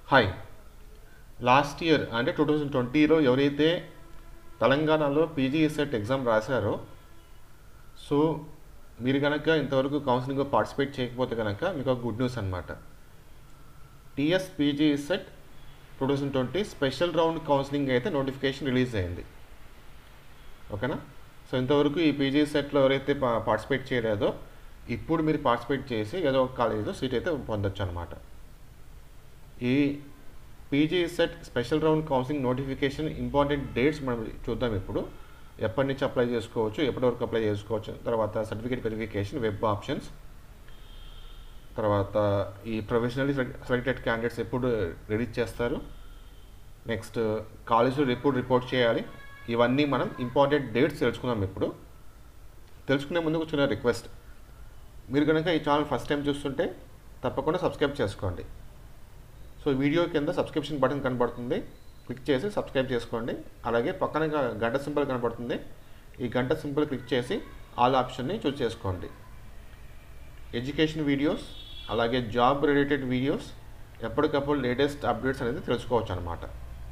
hi last year అంటే two thousand ట్వంటీలో ఎవరైతే తెలంగాణలో పీజీ సెట్ ఎగ్జామ్ రాశారో సో మీరు కనుక ఇంతవరకు కౌన్సిలింగ్లో పార్టిసిపేట్ చేయకపోతే కనుక మీకు ఒక గుడ్ న్యూస్ అనమాట TS PG CET two thousand twenty special round counselling అయితే నోటిఫికేషన్ రిలీజ్ అయింది ఓకేనా సో ఇంతవరకు ఈ పీజీ సెట్లో ఎవరైతే పా పార్టిసిపేట్ చేయలేదో ఇప్పుడు మీరు పార్టిసిపేట్ చేసి ఏదో ఒక కాలేజీలో సీట్ అయితే పొందొచ్చు అనమాట ఈ PG CET special round counselling notification important dates మనం చూద్దాం ఇప్పుడు ఎప్పటి నుంచి అప్లై చేసుకోవచ్చు ఎప్పటి వరకు అప్లై చేసుకోవచ్చు తర్వాత సర్టిఫికేట్ వెరిఫికేషన్ వెబ్ ఆప్షన్స్ తర్వాత ఈ ప్రొఫెషనల్లీ సెలెక్టెడ్ క్యాండిడేట్స్ ఎప్పుడు రిలీజ్ చేస్తారు నెక్స్ట్ కాలేజ్లో ఎప్పుడు రిపోర్ట్ చేయాలి ఇవన్నీ మనం ఇంపార్టెంట్ డేట్స్ తెలుసుకుందాం ఇప్పుడు తెలుసుకునే ముందు ఒక చిన్న రిక్వెస్ట్ మీరు కనుక ఈ ఛానల్ ఫస్ట్ టైం చూస్తుంటే తప్పకుండా సబ్స్క్రైబ్ చేసుకోండి సో వీడియో కింద సబ్స్క్రిప్షన్ బటన్ కనబడుతుంది క్లిక్ చేసి సబ్స్క్రైబ్ చేసుకోండి అలాగే పక్కన గంట సింబల్ కనబడుతుంది ఈ గంట సింబల్ క్లిక్ చేసి ఆల్ ఆప్షన్ని చూస్ చేసుకోండి ఎడ్యుకేషన్ వీడియోస్ అలాగే జాబ్ రిలేటెడ్ వీడియోస్ ఎప్పటికప్పుడు లేటెస్ట్ అప్డేట్స్ అనేది తెలుసుకోవచ్చు అనమాట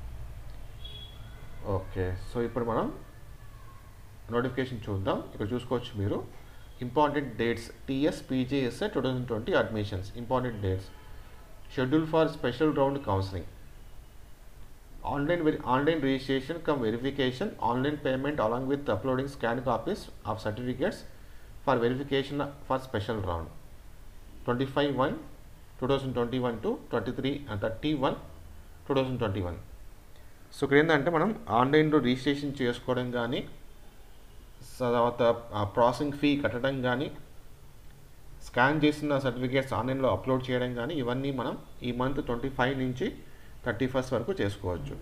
ఓకే సో ఇప్పుడు మనం నోటిఫికేషన్ చూద్దాం ఇక్కడ చూసుకోవచ్చు మీరు ఇంపార్టెంట్ డేట్స్ టీఎస్ పీజేఎస్ఏ two thousand twenty admissions important dates schedule for special round counselling online online registration cum verification online payment along with uploading scan copies of certificates for verification for special round twenty five one two thousand twenty one to twenty three thirty one two thousand twenty one so ఇక్కడ ఏంటంటే మనం ఆన్లైన్లో registration చేసుకోవడం కానీ తర్వాత processing fee కట్టడం కానీ scan చేసిన సర్టిఫికేట్స్ ఆన్లైన్లో అప్లోడ్ చేయడం కానీ ఇవన్నీ మనం ఈ మంత్ ట్వంటీ ఫైవ్ నుంచి థర్టీ ఫస్ట్ వరకు చేసుకోవచ్చు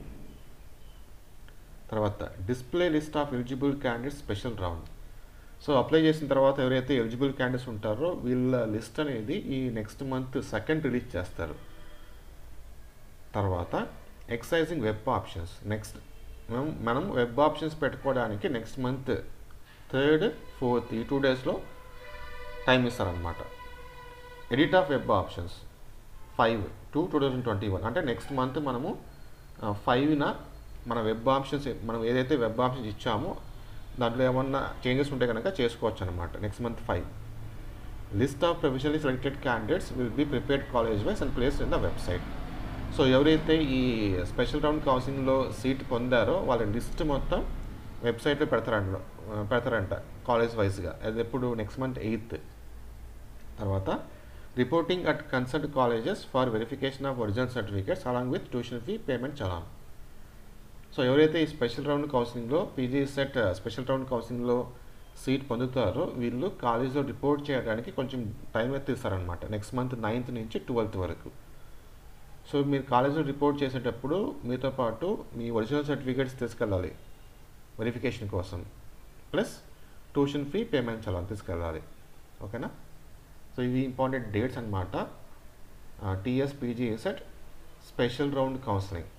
తర్వాత display list of eligible candidates special round so apply చేసిన తర్వాత ఎవరైతే ఎలిజిబుల్ క్యాండిడేట్స్ ఉంటారో వీళ్ళ లిస్ట్ అనేది ఈ నెక్స్ట్ మంత్ సెకండ్ రిలీజ్ చేస్తారు తర్వాత ఎక్సైజింగ్ వెబ్ ఆప్షన్స్ నెక్స్ట్ మనం మనం వెబ్ ఆప్షన్స్ పెట్టుకోవడానికి నెక్స్ట్ మంత్ థర్డ్ ఫోర్త్ ఈ టూ డేస్లో టైం ఇస్తారనమాట edit of web options five two two thousand twenty one అంటే నెక్స్ట్ మంత్ మనము ఫైవ్న మన వెబ్ ఆప్షన్స్ మనం ఏదైతే వెబ్ ఆప్షన్స్ ఇచ్చామో దాంట్లో ఏమన్నా చేంజెస్ ఉంటే కనుక చేసుకోవచ్చు అనమాట next month five list of professionally selected candidates will be prepared college wise and place in the website so ఎవరైతే ఈ స్పెషల్ రౌండ్ కౌన్సిలింగ్లో సీట్ పొందారో వాళ్ళ లిస్ట్ మొత్తం వెబ్సైట్లో పెడతారంట పెడతారంట కాలేజ్ వైజ్గా అది ఎప్పుడు నెక్స్ట్ మంత్ ఎయిత్ తర్వాత reporting at consult colleges for verification of original certificates along with tuition fee payment challan so ఎవరైతే ఈ స్పెషల్ రౌండ్ కౌన్సిలింగ్లో పీజీ సెట్ స్పెషల్ రౌండ్ కౌన్సిలింగ్లో సీట్ పొందుతారో వీళ్ళు కాలేజ్లో రిపోర్ట్ చేయడానికి కొంచెం టైం అయితే ఇస్తారనమాట నెక్స్ట్ మంత్ నైన్త్ నుంచి ట్వెల్త్ వరకు సో మీరు కాలేజ్లో రిపోర్ట్ చేసేటప్పుడు మీతో పాటు మీ ఒరిజినల్ సర్టిఫికేట్స్ తీసుకెళ్ళాలి వెరిఫికేషన్ కోసం plus tuition fee payment challan తీసుకెళ్ళాలి ఓకేనా సో ఇవి ఇంపార్టెంట్ డేట్స్ అనమాట TS PG CET special round counselling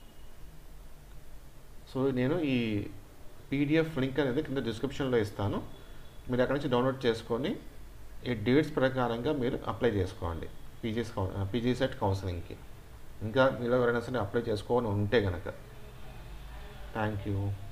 so నేను ఈ పీడిఎఫ్ లింక్ అనేది కింద డిస్క్రిప్షన్లో ఇస్తాను మీరు అక్కడి నుంచి డౌన్లోడ్ చేసుకొని ఈ డేట్స్ ప్రకారంగా మీరు అప్లై చేసుకోండి పీజీస్ పీజీ సెట్ కౌన్సిలింగ్కి ఇంకా మీరు ఎవరైనా సరే అప్లై చేసుకోవాలని ఉంటే కనుక థ్యాంక్ యూ